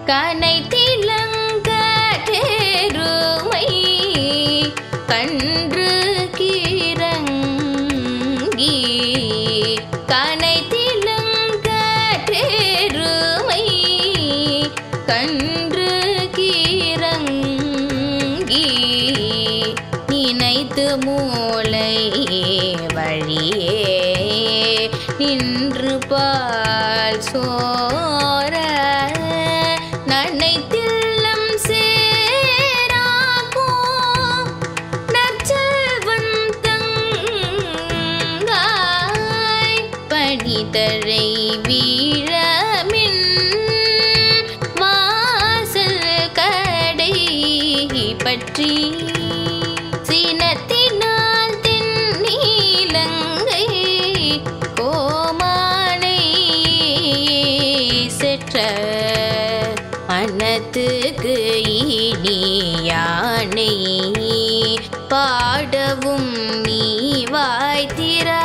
கனை திலங்க தேருமை கன்று கீரங்கி கனை திலங்க தேருமை கன்று கீரங்கி நினைத்து மூளை வழியே நின்று பால் சோர நனைத்தில்லம் சேராகோ நற்செல்வன் தங்காய் பணிதரை வீழமின் வாசல் கடை பற்றி சினத்தினால் தென்னீலங்கை கோமானை செற்ற அனத்துக்கு இனி யானை பாடவும் நீ வாய்த்திரா